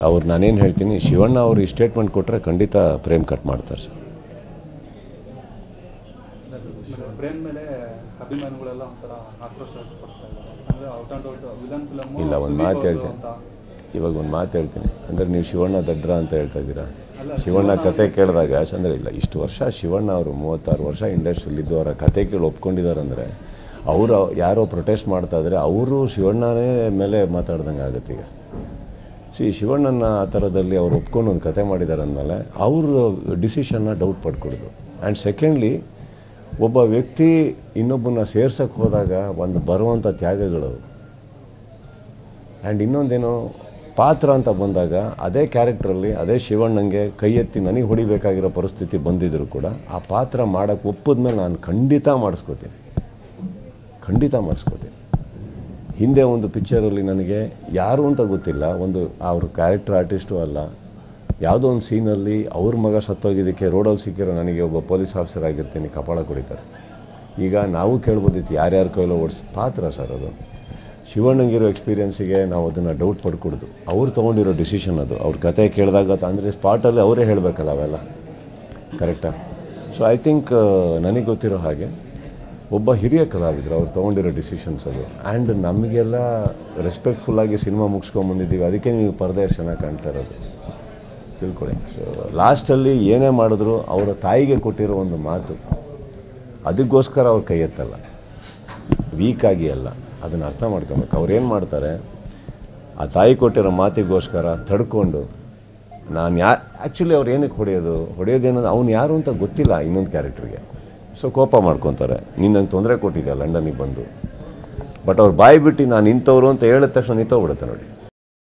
ಅವ್ರು ನಾನೇನು ಹೇಳ್ತೀನಿ ಶಿವಣ್ಣ ಅವರು ಈ ಸ್ಟೇಟ್ಮೆಂಟ್ ಕೊಟ್ಟರೆ ಖಂಡಿತ ಪ್ರೇಮ್ ಕಟ್ ಮಾಡ್ತಾರೆ ಸರ್ ಪ್ರೇಮ್ ಮೇಲೆ ಅಭಿಮಾನಿಗಳೆಲ್ಲ ಒಂಥರ ಆಕ್ರೋಶ ವ್ಯಕ್ತಪಡಿಸ್ತಾ ಇದ್ದಾರೆ ಅಂದ್ರೆ out and out villain film ಇಲ್ಲ ಒಂದು ಮಾತು ಹೇಳ್ತೀನಿ ಇವಾಗ ಒಂದು ಮಾತು ಹೇಳ್ತೀನಿ ಅಂದರೆ ನೀವು ಶಿವಣ್ಣ ದಡ್ರ ಅಂತ ಹೇಳ್ತಾ ಇದ್ದೀರಾ ಶಿವಣ್ಣ ಕತೆ ಕೇಳಿದಾಗ ಅಂದರೆ ಇಲ್ಲ ಇಷ್ಟು ವರ್ಷ ಶಿವಣ್ಣ ಅವರು ಮೂವತ್ತಾರು ವರ್ಷ ಇಂಡಸ್ಟ್ರಿಯಲ್ಲಿ ಇದ್ದು ಅವರ ಕತೆ ಕೇಳಿ ಒಪ್ಕೊಂಡಿದ್ದಾರೆ ಅಂದರೆ ಅವರು ಯಾರೋ ಪ್ರೊಟೆಸ್ಟ್ ಮಾಡ್ತಾ ಇದ್ದಾರೆ ಅವರು ಶಿವಣ್ಣನೇ ಮೇಲೆ ಮಾತಾಡ್ದಂಗೆ ಆಗುತ್ತೆ ಈಗ ಸಿ ಶಿವಣ್ಣನ ಆ ಥರದಲ್ಲಿ ಅವ್ರು ಒಪ್ಕೊಂಡು ಒಂದು ಕತೆ ಮಾಡಿದ್ದಾರೆ ಅಂದಮೇಲೆ ಅವ್ರ ಡಿಸಿಷನ್ನ ಡೌಟ್ ಪಡ್ಕೊಡೋದು ಆ್ಯಂಡ್ ಸೆಕೆಂಡ್ಲಿ ಒಬ್ಬ ವ್ಯಕ್ತಿ ಇನ್ನೊಬ್ಬನ ಸೇರ್ಸಕ್ಕೆ ಹೋದಾಗ ಒಂದು ಬರುವಂಥ ತ್ಯಾಗಗಳು ಆ್ಯಂಡ್ ಇನ್ನೊಂದೇನು ಪಾತ್ರ ಅಂತ ಬಂದಾಗ ಅದೇ ಕ್ಯಾರೆಕ್ಟ್ರಲ್ಲಿ ಅದೇ ಶಿವಣ್ಣಂಗೆ ಕೈ ಎತ್ತಿ ನನಗೆ ಹೊಡಿಬೇಕಾಗಿರೋ ಪರಿಸ್ಥಿತಿ ಬಂದಿದ್ದರೂ ಕೂಡ ಆ ಪಾತ್ರ ಮಾಡೋಕ್ಕೆ ಒಪ್ಪಿದ್ಮೇಲೆ ನಾನು ಖಂಡಿತ ಮಾಡಿಸ್ಕೋತೀನಿ ಖಂಡಿತ ಮಾಡಿಸ್ಕೋತೀನಿ ಹಿಂದೆ ಒಂದು ಪಿಕ್ಚರಲ್ಲಿ ನನಗೆ ಯಾರು ಅಂತ ಗೊತ್ತಿಲ್ಲ ಒಂದು ಅವ್ರ ಕ್ಯಾರೆಕ್ಟರ್ ಆರ್ಟಿಸ್ಟು ಅಲ್ಲ ಯಾವುದೋ ಒಂದು ಸೀನಲ್ಲಿ ಅವ್ರ ಮಗ ಸತ್ತೋಗಿದ್ದಕ್ಕೆ ರೋಡಲ್ಲಿ ಸಿಕ್ಕಿರೋ ನನಗೆ ಒಬ್ಬ ಪೊಲೀಸ್ ಆಫೀಸರ್ ಆಗಿರ್ತೀನಿ ಕಪಾಳ ಕುಡಿತಾರೆ ಈಗ ನಾವು ಕೇಳ್ಬೋದಿತ್ತು ಯಾರ್ಯಾರ ಕೈಲೋ ಓಡಿಸ್ ಪಾತ್ರ ಸರ್ ಅದು ಶಿವಣ್ಣಂಗಿರೋ ಎಕ್ಸ್ಪೀರಿಯನ್ಸಿಗೆ ನಾವು ಅದನ್ನು ಡೌಟ್ ಪಡ್ಕೊಡ್ದು ಅವ್ರು ತೊಗೊಂಡಿರೋ ಡಿಸಿಷನ್ ಅದು ಅವ್ರ ಕತೆ ಕೇಳಿದಾಗ ಅಂದರೆ ಸ್ಪಾಟಲ್ಲಿ ಅವರೇ ಹೇಳಬೇಕಲ್ಲ ಅವೆಲ್ಲ ಕರೆಕ್ಟಾ ಸೊ ಐ ಥಿಂಕ್ ನನಗೆ ಗೊತ್ತಿರೋ ಹಾಗೆ ಒಬ್ಬ ಹಿರಿಯ ಕಲಾವಿದರು ಅವ್ರು ತೊಗೊಂಡಿರೋ ಡಿಸಿಷನ್ಸ್ ಅದು ಆ್ಯಂಡ್ ನಮಗೆಲ್ಲ ರೆಸ್ಪೆಕ್ಟ್ಫುಲ್ಲಾಗಿ ಸಿನಿಮಾ ಮುಗಿಸ್ಕೊಂಬಂದಿದ್ದೀವಿ ಅದಕ್ಕೆ ನೀವು ಪರದೆ ಅಷ್ಟು ಚೆನ್ನಾಗಿ ಕಾಣ್ತಾ ಇರೋದು ತಿಳ್ಕೊಳ್ಳಿ ಸೊ ಲಾಸ್ಟಲ್ಲಿ ಏನೇ ಮಾಡಿದ್ರು ಅವರ ತಾಯಿಗೆ ಕೊಟ್ಟಿರೋ ಒಂದು ಮಾತು ಅದಕ್ಕೋಸ್ಕರ ಅವ್ರು ಕೈ ಎತ್ತಲ್ಲ ವೀಕಾಗಿ ಅಲ್ಲ ಅದನ್ನು ಅರ್ಥ ಮಾಡ್ಕೊಬೇಕು ಅವ್ರು ಏನು ಮಾಡ್ತಾರೆ ಆ ತಾಯಿ ಕೊಟ್ಟಿರೋ ಮಾತಿಗೋಸ್ಕರ ತಡ್ಕೊಂಡು ನಾನು ಯಾ ಆ್ಯಕ್ಚುಲಿ ಅವ್ರು ಏನಕ್ಕೆ ಹೊಡೆಯೋದು ಹೊಡೆಯೋದೇನದು ಅವ್ನು ಯಾರು ಅಂತ ಗೊತ್ತಿಲ್ಲ ಇನ್ನೊಂದು ಕ್ಯಾರೆಕ್ಟ್ರಿಗೆ ಸೊ ಕೋಪ ಮಾಡ್ಕೊತಾರೆ ನೀನು ನಂಗೆ ತೊಂದರೆ ಕೊಟ್ಟಿದ್ದೆ ಲಂಡನಿಗೆ ಬಂದು ಬಟ್ ಅವ್ರು ಬಾಯಿ ಬಿಟ್ಟು ನಾನು ಇಂಥವ್ರು ಅಂತ ಹೇಳಿದ ತಕ್ಷಣ ನಿಂತೋಗ್ಬಿಡುತ್ತೆ ನೋಡಿ